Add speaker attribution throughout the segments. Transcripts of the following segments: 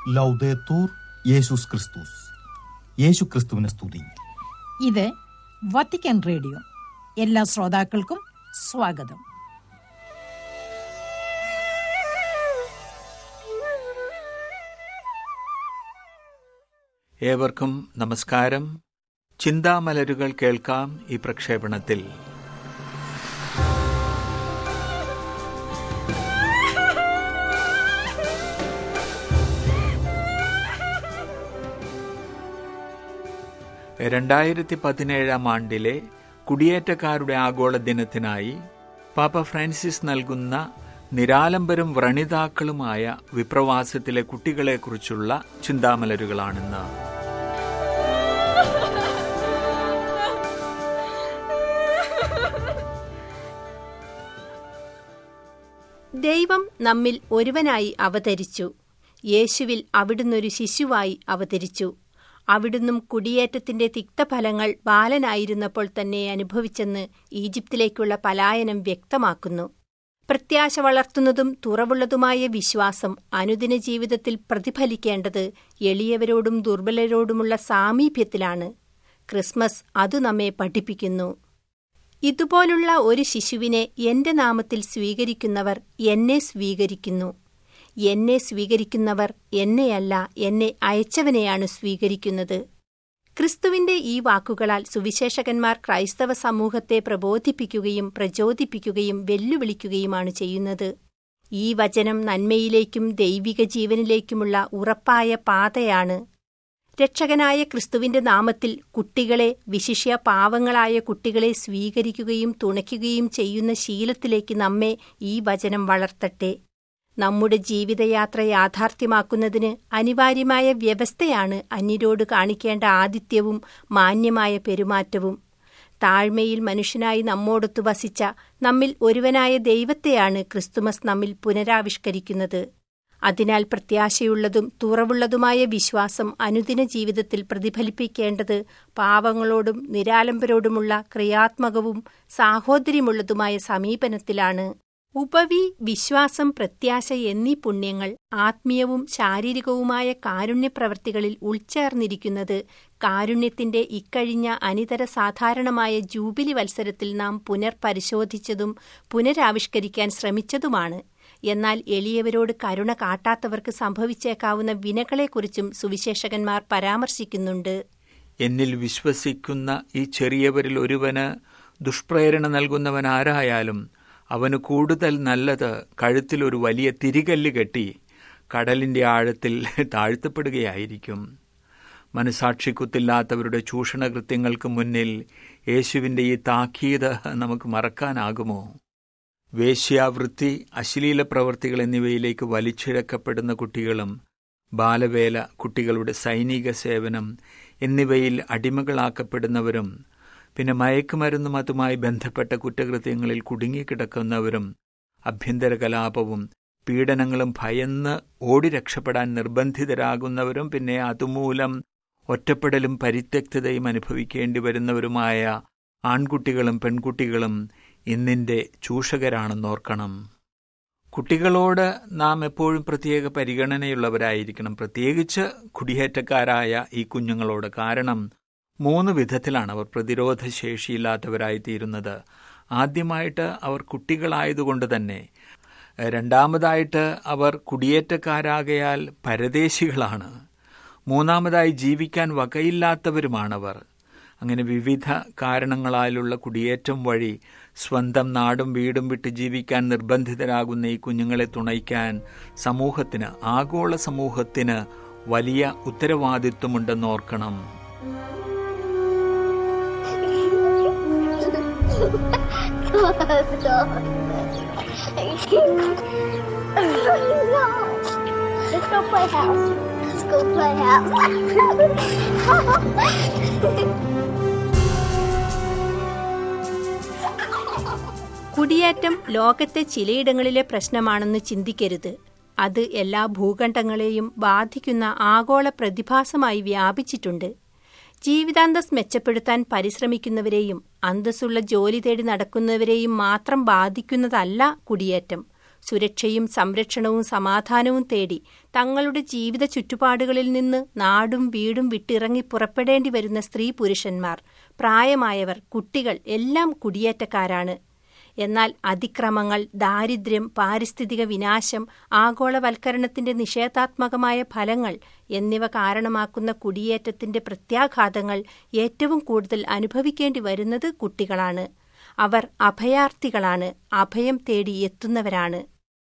Speaker 1: ലൗദേത്തൂർ യേശുസ് ക്രിസ്തുസ് യേശു ക്രിസ്തുവിനെ സ്തുതി
Speaker 2: ഇത് വത്തിക്കാൻ റേഡിയോ എല്ലാ ശ്രോതാക്കൾക്കും സ്വാഗതം
Speaker 3: ഏവർക്കും നമസ്കാരം ചിന്താമലരുകൾ കേൾക്കാം ഈ പ്രക്ഷേപണത്തിൽ രണ്ടായിരത്തി പതിനേഴാം ആണ്ടിലെ കുടിയേറ്റക്കാരുടെ ആഗോള ദിനത്തിനായി പാപ്പ ഫ്രാൻസിസ് നൽകുന്ന നിരാലംബരും വ്രണിതാക്കളുമായ വിപ്രവാസത്തിലെ കുട്ടികളെക്കുറിച്ചുള്ള ചിന്താമലരുകളാണിന്ന്
Speaker 4: ദൈവം നമ്മിൽ ഒരുവനായി അവതരിച്ചു യേശുവിൽ അവിടുന്നൊരു ശിശുവായി അവതരിച്ചു അവിടുന്നും കുടിയേറ്റത്തിന്റെ തിക്തഫലങ്ങൾ ബാലനായിരുന്നപ്പോൾ തന്നെ അനുഭവിച്ചെന്ന് ഈജിപ്തിലേക്കുള്ള പലായനം വ്യക്തമാക്കുന്നു പ്രത്യാശ വളർത്തുന്നതും തുറവുള്ളതുമായ വിശ്വാസം അനുദിന ജീവിതത്തിൽ പ്രതിഫലിക്കേണ്ടത് എളിയവരോടും ദുർബലരോടുമുള്ള സാമീപ്യത്തിലാണ് ക്രിസ്മസ് അതു നമ്മെ പഠിപ്പിക്കുന്നു ഇതുപോലുള്ള ഒരു ശിശുവിനെ എന്റെ നാമത്തിൽ സ്വീകരിക്കുന്നവർ എന്നെ സ്വീകരിക്കുന്നു എന്നെ സ്വീകരിക്കുന്നവർ എന്നെയല്ല എന്നെ അയച്ചവനെയാണ് സ്വീകരിക്കുന്നത് ക്രിസ്തുവിന്റെ ഈ വാക്കുകളാൽ സുവിശേഷകന്മാർ ക്രൈസ്തവ സമൂഹത്തെ പ്രബോധിപ്പിക്കുകയും പ്രചോദിപ്പിക്കുകയും വെല്ലുവിളിക്കുകയുമാണ് ചെയ്യുന്നത് ഈ വചനം നന്മയിലേക്കും ദൈവിക ജീവനിലേക്കുമുള്ള ഉറപ്പായ പാതയാണ് രക്ഷകനായ ക്രിസ്തുവിന്റെ നാമത്തിൽ കുട്ടികളെ വിശിഷ്യ പാവങ്ങളായ കുട്ടികളെ സ്വീകരിക്കുകയും തുണയ്ക്കുകയും ചെയ്യുന്ന ശീലത്തിലേക്ക് നമ്മെ ഈ വചനം വളർത്തട്ടെ നമ്മുടെ ജീവിതയാത്ര യാഥാർത്ഥ്യമാക്കുന്നതിന് അനിവാര്യമായ വ്യവസ്ഥയാണ് അന്യരോട് കാണിക്കേണ്ട ആതിഥ്യവും മാന്യമായ പെരുമാറ്റവും താഴ്മയിൽ മനുഷ്യനായി നമ്മോടൊത്തു വസിച്ച നമ്മിൽ ഒരുവനായ ദൈവത്തെയാണ് ക്രിസ്തുമസ് നമ്മിൽ പുനരാവിഷ്കരിക്കുന്നത് അതിനാൽ പ്രത്യാശയുള്ളതും തുറവുള്ളതുമായ വിശ്വാസം അനുദിന ജീവിതത്തിൽ പ്രതിഫലിപ്പിക്കേണ്ടത് പാവങ്ങളോടും നിരാലംബരോടുമുള്ള ക്രിയാത്മകവും സാഹോദര്യമുള്ളതുമായ സമീപനത്തിലാണ് ഉപവി വിശ്വാസം പ്രത്യാശ എന്നീ പുണ്യങ്ങൾ ആത്മീയവും ശാരീരികവുമായ കാരുണ്യപ്രവർത്തികളിൽ ഉൾച്ചേർന്നിരിക്കുന്നത് കാരുണ്യത്തിന്റെ ഇക്കഴിഞ്ഞ അനിതര സാധാരണമായ ജൂബിലി വത്സരത്തിൽ നാം പുനർപരിശോധിച്ചതും പുനരാവിഷ്കരിക്കാൻ ശ്രമിച്ചതുമാണ് എന്നാൽ എളിയവരോട് കരുണ കാട്ടാത്തവർക്ക് സംഭവിച്ചേക്കാവുന്ന വിനകളെക്കുറിച്ചും സുവിശേഷകന്മാർ പരാമർശിക്കുന്നുണ്ട്
Speaker 3: എന്നിൽ വിശ്വസിക്കുന്ന ഈ ചെറിയവരിൽ ഒരുവന് ദുഷ്പ്രേരണ നൽകുന്നവൻ ആരായാലും അവന് കൂടുതൽ നല്ലത് കഴുത്തിൽ ഒരു വലിയ തിരികല്ല് കെട്ടി കടലിന്റെ ആഴത്തിൽ താഴ്ത്തപ്പെടുകയായിരിക്കും മനസാക്ഷിക്കുത്തില്ലാത്തവരുടെ ചൂഷണകൃത്യങ്ങൾക്ക് മുന്നിൽ യേശുവിന്റെ ഈ താക്കീത് നമുക്ക് മറക്കാനാകുമോ വേശ്യാവൃത്തി അശ്ലീല പ്രവർത്തികൾ എന്നിവയിലേക്ക് വലിച്ചിഴക്കപ്പെടുന്ന കുട്ടികളും ബാലവേല കുട്ടികളുടെ സൈനിക സേവനം എന്നിവയിൽ അടിമകളാക്കപ്പെടുന്നവരും പിന്നെ മയക്കുമരുന്നും അതുമായി ബന്ധപ്പെട്ട കുറ്റകൃത്യങ്ങളിൽ കുടുങ്ങിക്കിടക്കുന്നവരും ആഭ്യന്തര കലാപവും പീഡനങ്ങളും ഭയന്ന് ഓടി രക്ഷപ്പെടാൻ നിർബന്ധിതരാകുന്നവരും പിന്നെ അതുമൂലം ഒറ്റപ്പെടലും പരിത്യക്തതയും അനുഭവിക്കേണ്ടി വരുന്നവരുമായ ആൺകുട്ടികളും പെൺകുട്ടികളും ഇന്നിന്റെ ചൂഷകരാണെന്നോർക്കണം കുട്ടികളോട് നാം എപ്പോഴും പ്രത്യേക പരിഗണനയുള്ളവരായിരിക്കണം പ്രത്യേകിച്ച് കുടിയേറ്റക്കാരായ ഈ കുഞ്ഞുങ്ങളോട് കാരണം മൂന്ന് വിധത്തിലാണ് അവർ പ്രതിരോധ ശേഷിയില്ലാത്തവരായി തീരുന്നത് ആദ്യമായിട്ട് അവർ കുട്ടികളായതുകൊണ്ട് തന്നെ രണ്ടാമതായിട്ട് അവർ കുടിയേറ്റക്കാരാകയാൽ പരദേശികളാണ് മൂന്നാമതായി ജീവിക്കാൻ വകയില്ലാത്തവരുമാണവർ അങ്ങനെ വിവിധ കാരണങ്ങളാലുള്ള കുടിയേറ്റം വഴി സ്വന്തം നാടും വീടും വിട്ട് ജീവിക്കാൻ നിർബന്ധിതരാകുന്ന ഈ കുഞ്ഞുങ്ങളെ തുണയ്ക്കാൻ സമൂഹത്തിന് ആഗോള സമൂഹത്തിന് വലിയ ഉത്തരവാദിത്വമുണ്ടെന്ന് ഓർക്കണം
Speaker 5: Let's go play house. Let's go play house.
Speaker 4: കുടിയേറ്റം ലോകത്തെ ചിലയിടങ്ങളിലെ പ്രശ്നമാണെന്ന് ചിന്തിക്കരുത് അത് എല്ലാ ഭൂഖണ്ഡങ്ങളെയും ബാധിക്കുന്ന ആഗോള പ്രതിഭാസമായി വ്യാപിച്ചിട്ടുണ്ട് ജീവിതാന്തസ് മെച്ചപ്പെടുത്താൻ പരിശ്രമിക്കുന്നവരെയും അന്തസ്സുള്ള ജോലി തേടി നടക്കുന്നവരെയും മാത്രം ബാധിക്കുന്നതല്ല കുടിയേറ്റം സുരക്ഷയും സംരക്ഷണവും സമാധാനവും തേടി തങ്ങളുടെ ജീവിത ചുറ്റുപാടുകളിൽ നിന്ന് നാടും വീടും വിട്ടിറങ്ങി പുറപ്പെടേണ്ടി വരുന്ന സ്ത്രീ പുരുഷന്മാർ പ്രായമായവർ കുട്ടികൾ എല്ലാം കുടിയേറ്റക്കാരാണ് എന്നാൽ അതിക്രമങ്ങൾ ദാരിദ്ര്യം പാരിസ്ഥിതിക വിനാശം ആഗോളവൽക്കരണത്തിന്റെ നിഷേധാത്മകമായ ഫലങ്ങൾ എന്നിവ കാരണമാക്കുന്ന കുടിയേറ്റത്തിന്റെ പ്രത്യാഘാതങ്ങൾ ഏറ്റവും കൂടുതൽ അനുഭവിക്കേണ്ടി വരുന്നത് കുട്ടികളാണ് അവർ അഭയാർത്ഥികളാണ് അഭയം തേടി എത്തുന്നവരാണ്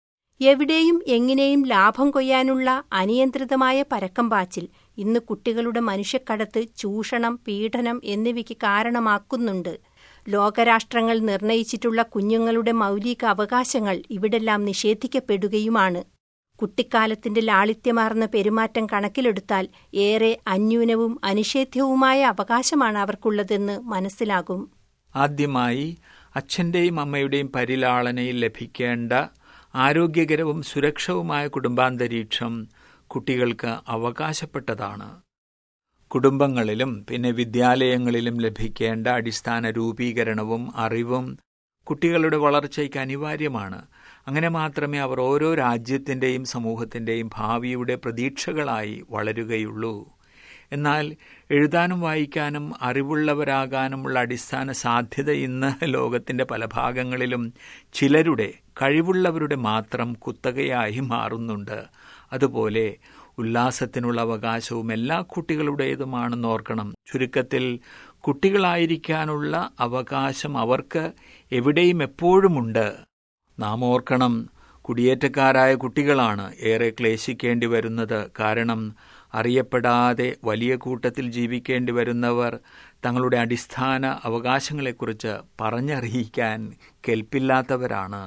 Speaker 4: എവിടെയും എങ്ങനെയും ലാഭം കൊയ്യാനുള്ള അനിയന്ത്രിതമായ പരക്കം പാച്ചിൽ ഇന്ന് കുട്ടികളുടെ മനുഷ്യക്കടത്ത് ചൂഷണം പീഡനം എന്നിവയ്ക്ക് കാരണമാക്കുന്നുണ്ട് ലോകരാഷ്ട്രങ്ങൾ നിർണയിച്ചിട്ടുള്ള കുഞ്ഞുങ്ങളുടെ മൗലിക അവകാശങ്ങൾ ഇവിടെല്ലാം നിഷേധിക്കപ്പെടുകയുമാണ് കുട്ടിക്കാലത്തിന്റെ ലാളിത്യമാർന്ന പെരുമാറ്റം കണക്കിലെടുത്താൽ ഏറെ അന്യൂനവും അനിഷേധ്യവുമായ അവകാശമാണ് അവർക്കുള്ളതെന്ന് മനസ്സിലാകും
Speaker 3: ആദ്യമായി അച്ഛൻ്റെയും അമ്മയുടെയും പരിലാളനയിൽ ലഭിക്കേണ്ട ആരോഗ്യകരവും സുരക്ഷവുമായ കുടുംബാന്തരീക്ഷം കുട്ടികൾക്ക് അവകാശപ്പെട്ടതാണ് കുടുംബങ്ങളിലും പിന്നെ വിദ്യാലയങ്ങളിലും ലഭിക്കേണ്ട അടിസ്ഥാന രൂപീകരണവും അറിവും കുട്ടികളുടെ വളർച്ചയ്ക്ക് അനിവാര്യമാണ് അങ്ങനെ മാത്രമേ അവർ ഓരോ രാജ്യത്തിൻ്റെയും സമൂഹത്തിൻ്റെയും ഭാവിയുടെ പ്രതീക്ഷകളായി വളരുകയുള്ളൂ എന്നാൽ എഴുതാനും വായിക്കാനും അറിവുള്ളവരാകാനുമുള്ള അടിസ്ഥാന സാധ്യത ഇന്ന് ലോകത്തിന്റെ പല ഭാഗങ്ങളിലും ചിലരുടെ കഴിവുള്ളവരുടെ മാത്രം കുത്തകയായി മാറുന്നുണ്ട് അതുപോലെ ഉല്ലാസത്തിനുള്ള അവകാശവും എല്ലാ കുട്ടികളുടേതുമാണെന്ന് ഓർക്കണം ചുരുക്കത്തിൽ കുട്ടികളായിരിക്കാനുള്ള അവകാശം അവർക്ക് എവിടെയും എപ്പോഴുമുണ്ട് നാം ഓർക്കണം കുടിയേറ്റക്കാരായ കുട്ടികളാണ് ഏറെ ക്ലേശിക്കേണ്ടി വരുന്നത് കാരണം അറിയപ്പെടാതെ വലിയ കൂട്ടത്തിൽ ജീവിക്കേണ്ടി വരുന്നവർ തങ്ങളുടെ അടിസ്ഥാന അവകാശങ്ങളെക്കുറിച്ച് പറഞ്ഞറിയിക്കാൻ കെൽപ്പില്ലാത്തവരാണ്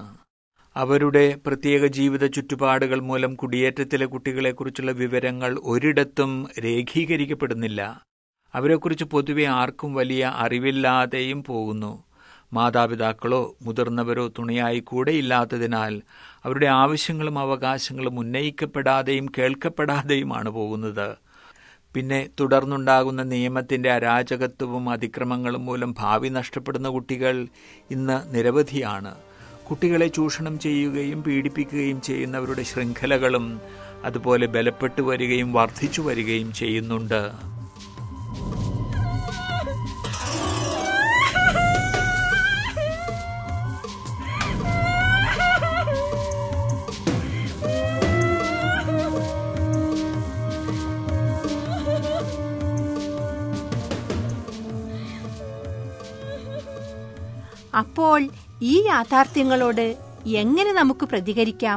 Speaker 3: അവരുടെ പ്രത്യേക ജീവിത ചുറ്റുപാടുകൾ മൂലം കുടിയേറ്റത്തിലെ കുട്ടികളെക്കുറിച്ചുള്ള വിവരങ്ങൾ ഒരിടത്തും രേഖീകരിക്കപ്പെടുന്നില്ല അവരെക്കുറിച്ച് പൊതുവെ ആർക്കും വലിയ അറിവില്ലാതെയും പോകുന്നു മാതാപിതാക്കളോ മുതിർന്നവരോ തുണയായി കൂടെ ഇല്ലാത്തതിനാൽ അവരുടെ ആവശ്യങ്ങളും അവകാശങ്ങളും ഉന്നയിക്കപ്പെടാതെയും കേൾക്കപ്പെടാതെയുമാണ് പോകുന്നത് പിന്നെ തുടർന്നുണ്ടാകുന്ന നിയമത്തിന്റെ അരാജകത്വവും അതിക്രമങ്ങളും മൂലം ഭാവി നഷ്ടപ്പെടുന്ന കുട്ടികൾ ഇന്ന് നിരവധിയാണ് കുട്ടികളെ ചൂഷണം ചെയ്യുകയും പീഡിപ്പിക്കുകയും ചെയ്യുന്നവരുടെ ശൃംഖലകളും അതുപോലെ ബലപ്പെട്ടു വരികയും വർദ്ധിച്ചു വരികയും ചെയ്യുന്നുണ്ട്
Speaker 4: അപ്പോൾ ഈ യാഥാർത്ഥ്യങ്ങളോട് എങ്ങനെ നമുക്ക് പ്രതികരിക്കാം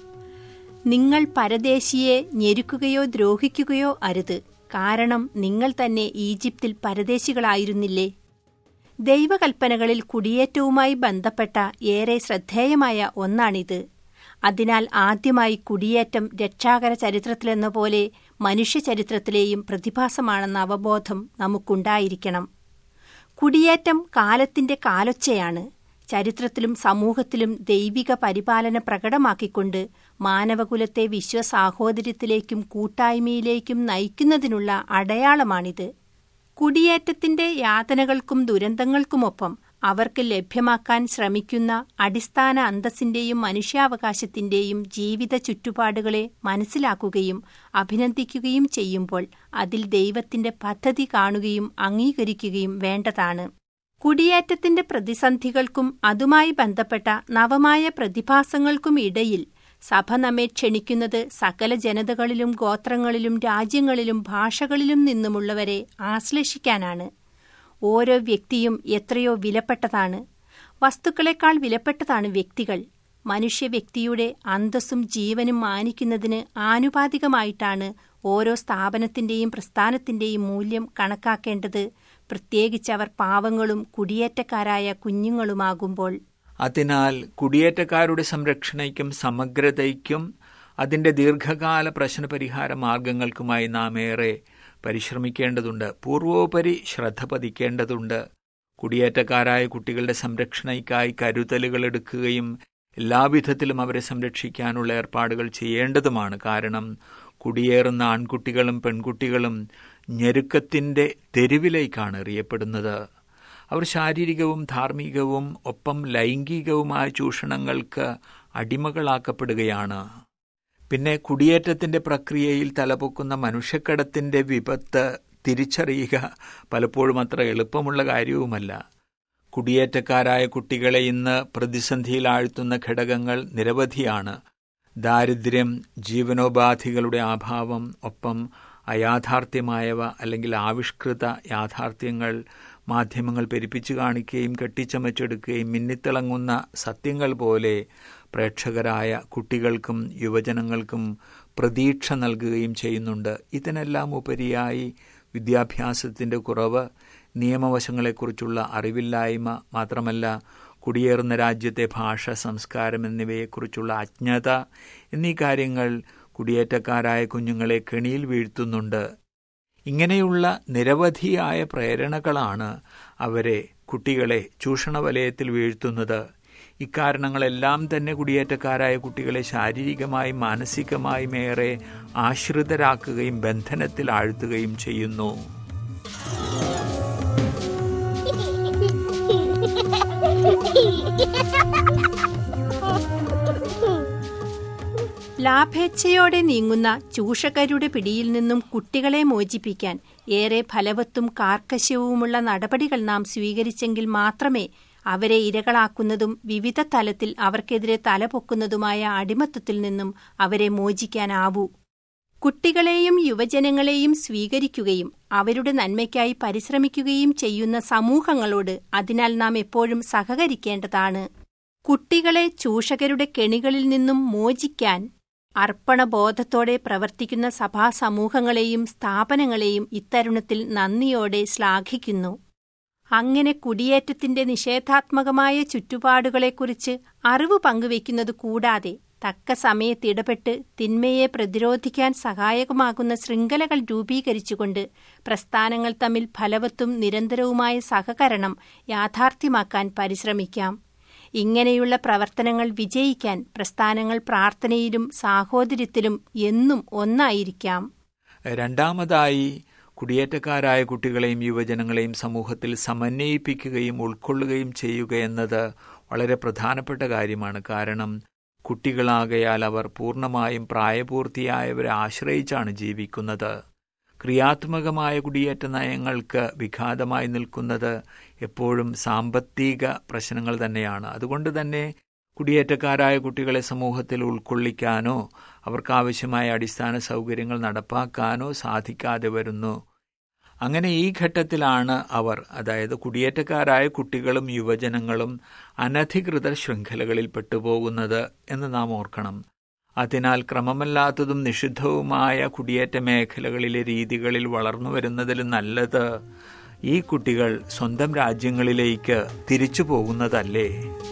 Speaker 4: നിങ്ങൾ പരദേശിയെ ഞെരുക്കുകയോ ദ്രോഹിക്കുകയോ അരുത് കാരണം നിങ്ങൾ തന്നെ ഈജിപ്തിൽ പരദേശികളായിരുന്നില്ലേ ദൈവകൽപ്പനകളിൽ കുടിയേറ്റവുമായി ബന്ധപ്പെട്ട ഏറെ ശ്രദ്ധേയമായ ഒന്നാണിത് അതിനാൽ ആദ്യമായി കുടിയേറ്റം രക്ഷാകര ചരിത്രത്തിലെന്ന പോലെ മനുഷ്യചരിത്രത്തിലെയും പ്രതിഭാസമാണെന്ന അവബോധം നമുക്കുണ്ടായിരിക്കണം കുടിയേറ്റം കാലത്തിന്റെ കാലൊച്ചയാണ് ചരിത്രത്തിലും സമൂഹത്തിലും ദൈവിക പരിപാലന പ്രകടമാക്കിക്കൊണ്ട് മാനവകുലത്തെ വിശ്വസാഹോദര്യത്തിലേക്കും കൂട്ടായ്മയിലേക്കും നയിക്കുന്നതിനുള്ള അടയാളമാണിത് കുടിയേറ്റത്തിന്റെ യാതനകൾക്കും ദുരന്തങ്ങൾക്കുമൊപ്പം അവർക്ക് ലഭ്യമാക്കാൻ ശ്രമിക്കുന്ന അടിസ്ഥാന അന്തസ്സിന്റെയും മനുഷ്യാവകാശത്തിന്റെയും ജീവിത ചുറ്റുപാടുകളെ മനസ്സിലാക്കുകയും അഭിനന്ദിക്കുകയും ചെയ്യുമ്പോൾ അതിൽ ദൈവത്തിന്റെ പദ്ധതി കാണുകയും അംഗീകരിക്കുകയും വേണ്ടതാണ് കുടിയേറ്റത്തിന്റെ പ്രതിസന്ധികൾക്കും അതുമായി ബന്ധപ്പെട്ട നവമായ പ്രതിഭാസങ്ങൾക്കും ഇടയിൽ സഭ നമ്മെ ക്ഷണിക്കുന്നത് സകല ജനതകളിലും ഗോത്രങ്ങളിലും രാജ്യങ്ങളിലും ഭാഷകളിലും നിന്നുമുള്ളവരെ ആശ്ലേഷിക്കാനാണ് ഓരോ വ്യക്തിയും എത്രയോ വിലപ്പെട്ടതാണ് വസ്തുക്കളെക്കാൾ വിലപ്പെട്ടതാണ് വ്യക്തികൾ മനുഷ്യ വ്യക്തിയുടെ അന്തസ്സും ജീവനും മാനിക്കുന്നതിന് ആനുപാതികമായിട്ടാണ് ഓരോ സ്ഥാപനത്തിന്റെയും പ്രസ്ഥാനത്തിന്റെയും മൂല്യം കണക്കാക്കേണ്ടത് പ്രത്യേകിച്ച് അവർ പാവങ്ങളും കുടിയേറ്റക്കാരായ കുഞ്ഞുങ്ങളുമാകുമ്പോൾ
Speaker 3: അതിനാൽ കുടിയേറ്റക്കാരുടെ സംരക്ഷണയ്ക്കും സമഗ്രതയ്ക്കും അതിന്റെ ദീർഘകാല പ്രശ്നപരിഹാര മാർഗങ്ങൾക്കുമായി നാം ഏറെ പരിശ്രമിക്കേണ്ടതുണ്ട് പൂർവോപരി ശ്രദ്ധ പതിക്കേണ്ടതുണ്ട് കുടിയേറ്റക്കാരായ കുട്ടികളുടെ സംരക്ഷണയ്ക്കായി കരുതലുകൾ എടുക്കുകയും എല്ലാവിധത്തിലും അവരെ സംരക്ഷിക്കാനുള്ള ഏർപ്പാടുകൾ ചെയ്യേണ്ടതുമാണ് കാരണം കുടിയേറുന്ന ആൺകുട്ടികളും പെൺകുട്ടികളും ഞെരുക്കത്തിന്റെ തെരുവിലേക്കാണ് എറിയപ്പെടുന്നത് അവർ ശാരീരികവും ധാർമ്മികവും ഒപ്പം ലൈംഗികവുമായ ചൂഷണങ്ങൾക്ക് അടിമകളാക്കപ്പെടുകയാണ് പിന്നെ കുടിയേറ്റത്തിന്റെ പ്രക്രിയയിൽ തലപൊക്കുന്ന മനുഷ്യക്കടത്തിന്റെ വിപത്ത് തിരിച്ചറിയുക പലപ്പോഴും അത്ര എളുപ്പമുള്ള കാര്യവുമല്ല കുടിയേറ്റക്കാരായ കുട്ടികളെ ഇന്ന് പ്രതിസന്ധിയിലാഴ്ത്തുന്ന ഘടകങ്ങൾ നിരവധിയാണ് ദാരിദ്ര്യം ജീവനോപാധികളുടെ അഭാവം ഒപ്പം അയാഥാർത്ഥ്യമായവ അല്ലെങ്കിൽ ആവിഷ്കൃത യാഥാർത്ഥ്യങ്ങൾ മാധ്യമങ്ങൾ പെരുപ്പിച്ചു കാണിക്കുകയും കെട്ടിച്ചമച്ചെടുക്കുകയും മിന്നിത്തിളങ്ങുന്ന സത്യങ്ങൾ പോലെ പ്രേക്ഷകരായ കുട്ടികൾക്കും യുവജനങ്ങൾക്കും പ്രതീക്ഷ നൽകുകയും ചെയ്യുന്നുണ്ട് ഇതിനെല്ലാം ഉപരിയായി വിദ്യാഭ്യാസത്തിൻ്റെ കുറവ് നിയമവശങ്ങളെക്കുറിച്ചുള്ള അറിവില്ലായ്മ മാത്രമല്ല കുടിയേറുന്ന രാജ്യത്തെ ഭാഷ സംസ്കാരം എന്നിവയെക്കുറിച്ചുള്ള അജ്ഞത എന്നീ കാര്യങ്ങൾ കുടിയേറ്റക്കാരായ കുഞ്ഞുങ്ങളെ കെണിയിൽ വീഴ്ത്തുന്നുണ്ട് ഇങ്ങനെയുള്ള നിരവധിയായ പ്രേരണകളാണ് അവരെ കുട്ടികളെ ചൂഷണവലയത്തിൽ വീഴ്ത്തുന്നത് ഇക്കാരണങ്ങളെല്ലാം തന്നെ കുടിയേറ്റക്കാരായ കുട്ടികളെ ശാരീരികമായും മാനസികമായും ഏറെ ആശ്രിതരാക്കുകയും ബന്ധനത്തിൽ ആഴ്ത്തുകയും ചെയ്യുന്നു
Speaker 4: ലാഭേച്ഛയോടെ നീങ്ങുന്ന ചൂഷകരുടെ പിടിയിൽ നിന്നും കുട്ടികളെ മോചിപ്പിക്കാൻ ഏറെ ഫലവത്തും കാർക്കശ്യവുമുള്ള നടപടികൾ നാം സ്വീകരിച്ചെങ്കിൽ മാത്രമേ അവരെ ഇരകളാക്കുന്നതും വിവിധ തലത്തിൽ അവർക്കെതിരെ തലപൊക്കുന്നതുമായ അടിമത്തത്തിൽ നിന്നും അവരെ മോചിക്കാനാവൂ കുട്ടികളെയും യുവജനങ്ങളെയും സ്വീകരിക്കുകയും അവരുടെ നന്മയ്ക്കായി പരിശ്രമിക്കുകയും ചെയ്യുന്ന സമൂഹങ്ങളോട് അതിനാൽ നാം എപ്പോഴും സഹകരിക്കേണ്ടതാണ് കുട്ടികളെ ചൂഷകരുടെ കെണികളിൽ നിന്നും മോചിക്കാൻ അർപ്പണബോധത്തോടെ പ്രവർത്തിക്കുന്ന സഭാസമൂഹങ്ങളെയും സ്ഥാപനങ്ങളെയും ഇത്തരുണത്തിൽ നന്ദിയോടെ ശ്ലാഘിക്കുന്നു അങ്ങനെ കുടിയേറ്റത്തിന്റെ നിഷേധാത്മകമായ ചുറ്റുപാടുകളെക്കുറിച്ച് അറിവ് പങ്കുവയ്ക്കുന്നത് കൂടാതെ തക്ക സമയത്ത് ഇടപെട്ട് തിന്മയെ പ്രതിരോധിക്കാൻ സഹായകമാകുന്ന ശൃംഖലകൾ രൂപീകരിച്ചുകൊണ്ട് പ്രസ്ഥാനങ്ങൾ തമ്മിൽ ഫലവത്തും നിരന്തരവുമായ സഹകരണം യാഥാർത്ഥ്യമാക്കാൻ പരിശ്രമിക്കാം ഇങ്ങനെയുള്ള പ്രവർത്തനങ്ങൾ വിജയിക്കാൻ പ്രസ്ഥാനങ്ങൾ പ്രാർത്ഥനയിലും സാഹോദര്യത്തിലും എന്നും ഒന്നായിരിക്കാം
Speaker 3: രണ്ടാമതായി കുടിയേറ്റക്കാരായ കുട്ടികളെയും യുവജനങ്ങളെയും സമൂഹത്തിൽ സമന്വയിപ്പിക്കുകയും ഉൾക്കൊള്ളുകയും ചെയ്യുക എന്നത് വളരെ പ്രധാനപ്പെട്ട കാര്യമാണ് കാരണം കുട്ടികളാകയാൽ അവർ പൂർണ്ണമായും പ്രായപൂർത്തിയായവരെ ആശ്രയിച്ചാണ് ജീവിക്കുന്നത് ക്രിയാത്മകമായ കുടിയേറ്റ നയങ്ങൾക്ക് വിഘാതമായി നിൽക്കുന്നത് എപ്പോഴും സാമ്പത്തിക പ്രശ്നങ്ങൾ തന്നെയാണ് അതുകൊണ്ട് തന്നെ കുടിയേറ്റക്കാരായ കുട്ടികളെ സമൂഹത്തിൽ ഉൾക്കൊള്ളിക്കാനോ അവർക്കാവശ്യമായ അടിസ്ഥാന സൗകര്യങ്ങൾ നടപ്പാക്കാനോ സാധിക്കാതെ വരുന്നു അങ്ങനെ ഈ ഘട്ടത്തിലാണ് അവർ അതായത് കുടിയേറ്റക്കാരായ കുട്ടികളും യുവജനങ്ങളും അനധികൃത ശൃംഖലകളിൽ പെട്ടുപോകുന്നത് എന്ന് നാം ഓർക്കണം അതിനാൽ ക്രമമല്ലാത്തതും നിഷിദ്ധവുമായ കുടിയേറ്റ മേഖലകളിലെ രീതികളിൽ വളർന്നു വരുന്നതിലും നല്ലത് ഈ കുട്ടികൾ സ്വന്തം രാജ്യങ്ങളിലേക്ക് തിരിച്ചു പോകുന്നതല്ലേ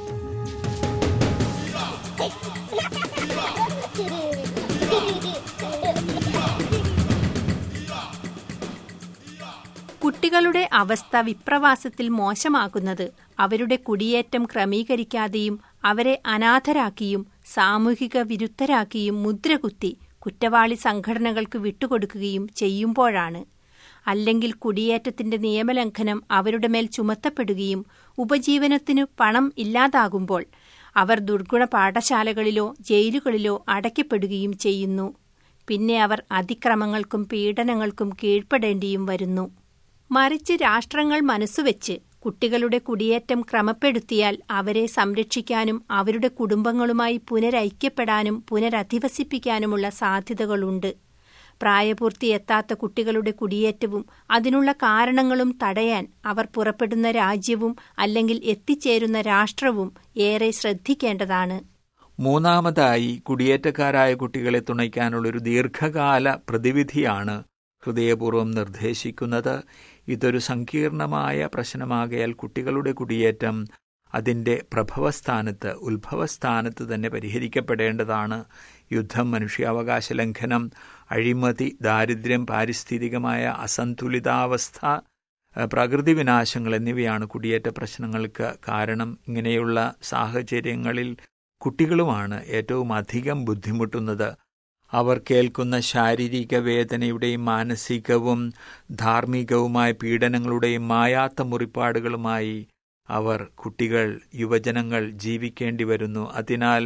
Speaker 4: കുട്ടികളുടെ അവസ്ഥ വിപ്രവാസത്തിൽ മോശമാകുന്നത് അവരുടെ കുടിയേറ്റം ക്രമീകരിക്കാതെയും അവരെ അനാഥരാക്കിയും സാമൂഹിക വിരുദ്ധരാക്കിയും മുദ്രകുത്തി കുറ്റവാളി സംഘടനകൾക്ക് വിട്ടുകൊടുക്കുകയും ചെയ്യുമ്പോഴാണ് അല്ലെങ്കിൽ കുടിയേറ്റത്തിന്റെ നിയമലംഘനം അവരുടെ മേൽ ചുമത്തപ്പെടുകയും ഉപജീവനത്തിനു പണം ഇല്ലാതാകുമ്പോൾ അവർ ദുർഗുണ പാഠശാലകളിലോ ജയിലുകളിലോ അടയ്ക്കപ്പെടുകയും ചെയ്യുന്നു പിന്നെ അവർ അതിക്രമങ്ങൾക്കും പീഡനങ്ങൾക്കും കീഴ്പ്പെടേണ്ടിയും വരുന്നു മറിച്ച് രാഷ്ട്രങ്ങൾ മനസ്സുവെച്ച് കുട്ടികളുടെ കുടിയേറ്റം ക്രമപ്പെടുത്തിയാൽ അവരെ സംരക്ഷിക്കാനും അവരുടെ കുടുംബങ്ങളുമായി പുനരൈക്യപ്പെടാനും പുനരധിവസിപ്പിക്കാനുമുള്ള സാധ്യതകളുണ്ട് പ്രായപൂർത്തിയെത്താത്ത കുട്ടികളുടെ കുടിയേറ്റവും അതിനുള്ള കാരണങ്ങളും തടയാൻ അവർ പുറപ്പെടുന്ന രാജ്യവും അല്ലെങ്കിൽ എത്തിച്ചേരുന്ന രാഷ്ട്രവും ഏറെ ശ്രദ്ധിക്കേണ്ടതാണ്
Speaker 3: മൂന്നാമതായി കുടിയേറ്റക്കാരായ കുട്ടികളെ തുണയ്ക്കാനുള്ളൊരു ദീർഘകാല പ്രതിവിധിയാണ് ഹൃദയപൂർവ്വം നിർദ്ദേശിക്കുന്നത് ഇതൊരു സങ്കീർണമായ പ്രശ്നമാകയാൽ കുട്ടികളുടെ കുടിയേറ്റം അതിന്റെ പ്രഭവസ്ഥാനത്ത് ഉത്ഭവസ്ഥാനത്ത് തന്നെ പരിഹരിക്കപ്പെടേണ്ടതാണ് യുദ്ധം മനുഷ്യാവകാശ ലംഘനം അഴിമതി ദാരിദ്ര്യം പാരിസ്ഥിതികമായ അസന്തുലിതാവസ്ഥ പ്രകൃതി വിനാശങ്ങൾ എന്നിവയാണ് കുടിയേറ്റ പ്രശ്നങ്ങൾക്ക് കാരണം ഇങ്ങനെയുള്ള സാഹചര്യങ്ങളിൽ കുട്ടികളുമാണ് ഏറ്റവും അധികം ബുദ്ധിമുട്ടുന്നത് അവർ കേൾക്കുന്ന ശാരീരിക വേദനയുടെയും മാനസികവും ധാർമ്മികവുമായ പീഡനങ്ങളുടെയും മായാത്ത മുറിപ്പാടുകളുമായി അവർ കുട്ടികൾ യുവജനങ്ങൾ ജീവിക്കേണ്ടി വരുന്നു അതിനാൽ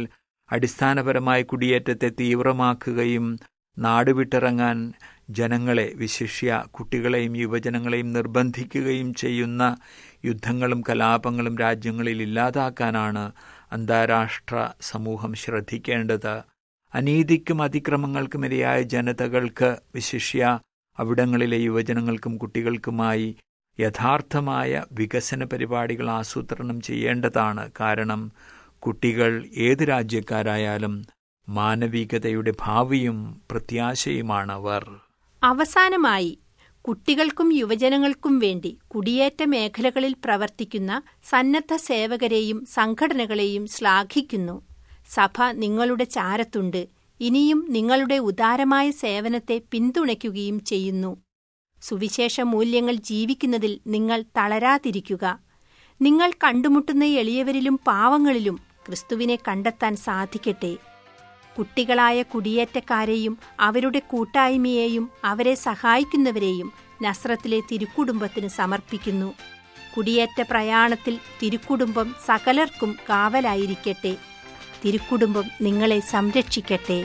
Speaker 3: അടിസ്ഥാനപരമായി കുടിയേറ്റത്തെ തീവ്രമാക്കുകയും നാടുവിട്ടിറങ്ങാൻ ജനങ്ങളെ വിശിഷ്യ കുട്ടികളെയും യുവജനങ്ങളെയും നിർബന്ധിക്കുകയും ചെയ്യുന്ന യുദ്ധങ്ങളും കലാപങ്ങളും രാജ്യങ്ങളിൽ ഇല്ലാതാക്കാനാണ് അന്താരാഷ്ട്ര സമൂഹം ശ്രദ്ധിക്കേണ്ടത് അനീതിക്കും അതിക്രമങ്ങൾക്കും ഇരയായ ജനതകൾക്ക് വിശിഷ്യ അവിടങ്ങളിലെ യുവജനങ്ങൾക്കും കുട്ടികൾക്കുമായി യഥാർത്ഥമായ വികസന പരിപാടികൾ ആസൂത്രണം ചെയ്യേണ്ടതാണ് കാരണം കുട്ടികൾ ഏത് രാജ്യക്കാരായാലും മാനവികതയുടെ ഭാവിയും പ്രത്യാശയുമാണ് അവർ
Speaker 4: അവസാനമായി കുട്ടികൾക്കും യുവജനങ്ങൾക്കും വേണ്ടി കുടിയേറ്റ മേഖലകളിൽ പ്രവർത്തിക്കുന്ന സന്നദ്ധ സേവകരെയും സംഘടനകളെയും ശ്ലാഘിക്കുന്നു സഭ നിങ്ങളുടെ ചാരത്തുണ്ട് ഇനിയും നിങ്ങളുടെ ഉദാരമായ സേവനത്തെ പിന്തുണയ്ക്കുകയും ചെയ്യുന്നു സുവിശേഷ മൂല്യങ്ങൾ ജീവിക്കുന്നതിൽ നിങ്ങൾ തളരാതിരിക്കുക നിങ്ങൾ കണ്ടുമുട്ടുന്ന എളിയവരിലും പാവങ്ങളിലും ക്രിസ്തുവിനെ കണ്ടെത്താൻ സാധിക്കട്ടെ കുട്ടികളായ കുടിയേറ്റക്കാരെയും അവരുടെ കൂട്ടായ്മയെയും അവരെ സഹായിക്കുന്നവരെയും നസ്രത്തിലെ തിരുക്കുടുംബത്തിന് സമർപ്പിക്കുന്നു കുടിയേറ്റ പ്രയാണത്തിൽ തിരുക്കുടുംബം സകലർക്കും കാവലായിരിക്കട്ടെ തിരുക്കുടുംബം നിങ്ങളെ സംരക്ഷിക്കട്ടെ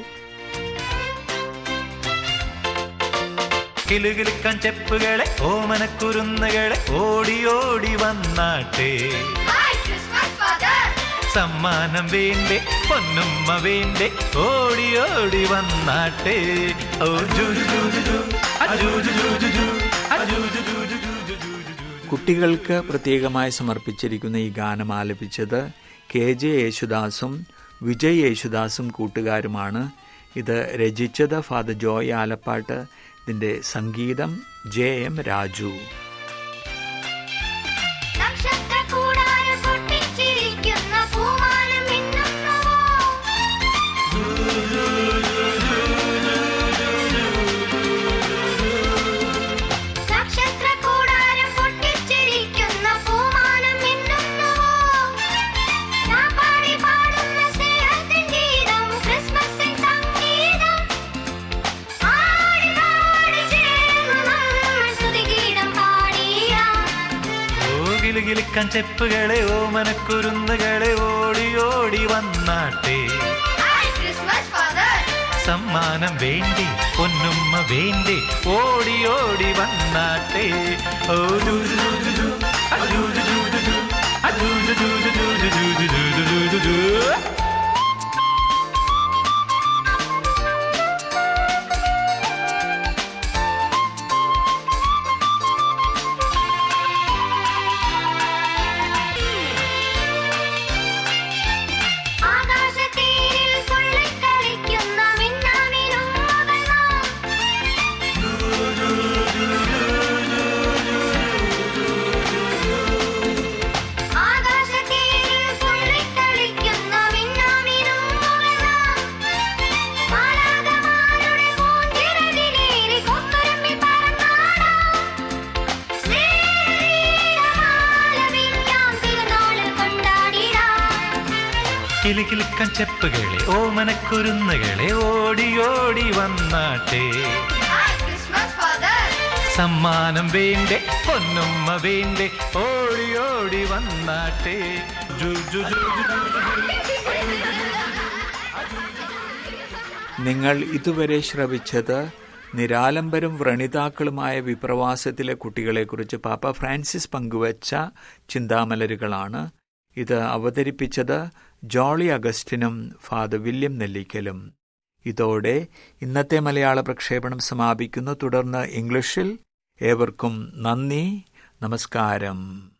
Speaker 6: കിലുകിലുക്കാൻ ചെപ്പുകളെ ഓമനക്കുരുന്നുകളെ ഓടി ഓടി വന്നാട്ടെ സമ്മാനം വേണ്ടേ പൊന്നുമ്മ വേണ്ടേ ഓടി ഓടി വന്നാട്ടെ ഓ ജൂ ജൂ ജൂ ജൂ ആ ജൂ ജൂ ജൂ ജൂ ജൂ ആ ജൂ ജൂ ജൂ ജൂ ജൂ ജൂ ജൂ ജൂ
Speaker 3: കുട്ടികൾക്ക് പ്രത്യേകമായി സമർപ്പിച്ചിരിക്കുന്ന ഈ ഗാനം ആലപിച്ചത് കെ ജെ യേശുദാസും വിജയ് യേശുദാസും കൂട്ടുകാരുമാണ് ഇത് രചിച്ചത് ഫാദർ ജോയ് ആലപ്പാട്ട് ഇതിൻ്റെ സംഗീതം ജെ എം രാജു
Speaker 5: നക്ഷത്രക്കൂടാരം പൊട്ടിച്ചിരിക്കുന്ന പൂമാനം മിന്നുന്നുവോ? നക്ഷത്രക്കൂടാരം പൊട്ടിച്ചിരിക്കുന്ന പൂമാനം മിന്നുന്നുവോ? ഞാൻ പാടി പാടുന്ന സ്നേഹത്തിൻ ഗീതം, ക്രിസ്മസിൻ സംഗീതം. ആടി പാടി ചേർന്നു നമ്മൾ സ്തുതിഗീതം പാടിയാം
Speaker 6: ഓ കിലുകിലുക്കാൻ ചെപ്പുകളെ ഓമനക്കുരുന്നുകളെ ഓടി ഓടി വന്നാട്ടെ
Speaker 5: ഹായ് ക്രിസ്മസ് ഫാദർ
Speaker 6: സമ്മാനം വേണ്ടി പൊന്നുമ്മ വേണ്ടി ഓടി ഓടി വന്നാട്ടെ ഓ ജൂ ജൂ ജൂ ജൂ ആ ജൂ ജൂ ജൂ ജൂ ജൂ ആ ജൂ ജൂ ജൂ ജൂ ജൂ ജൂ ജൂ ജൂ ജൂ ജൂ ജൂ ജൂ
Speaker 5: ആകാശത്തീരിൽ തുള്ളിക്കളിക്കുന്ന മിന്നാമിനുങ്ങുകൾ നാം. ആകാശത്തീരിൽ തുള്ളിക്കളിക്കുന്ന മിന്നാമിനുങ്ങുകൾ നാം. മാലാഖമാരുടെ പൂഞ്ചിറകിലേറി കൊത്തുരുമ്മി പറന്നാടാം. സ്നേഹഗീതമാലപിക്കാം, തിരുനാൾ കൊണ്ടാടിടാം
Speaker 6: കിലുകിലുക്കാൻ ചെപ്പുകളെ ഓമനക്കുരുന്നുകളെ ഓടി ഓടി വന്നാട്ടെ
Speaker 5: ഹായ് ക്രിസ്മസ് ഫാദർ
Speaker 6: സമ്മാനം വേണ്ടേ പൊന്നുമ്മ വേണ്ടേ ഓടി ഓടി വന്നാട്ടെ ജൂ ജൂ ജൂ ജൂ ജൂ ജൂ.
Speaker 3: നിങ്ങൾ ഇതുവരെ ശ്രവിച്ചത് നിരാലംബരും വ്രണിതാക്കളുമായ വിപ്രവാസത്തിലെ കുട്ടികളെക്കുറിച്ച് പാപ്പ ഫ്രാൻസിസ് പങ്കുവച്ച ചിന്താമലരുകളാണ് ഇത് അവതരിപ്പിച്ചത് ജോളി അഗസ്റ്റിനും ഫാദർ വില്യം നെല്ലിക്കലും ഇതോടെ ഇന്നത്തെ മലയാള പ്രക്ഷേപണം സമാപിക്കുന്നു തുടർന്ന് ഇംഗ്ലീഷിൽ ഏവർക്കും നന്ദി നമസ്കാരം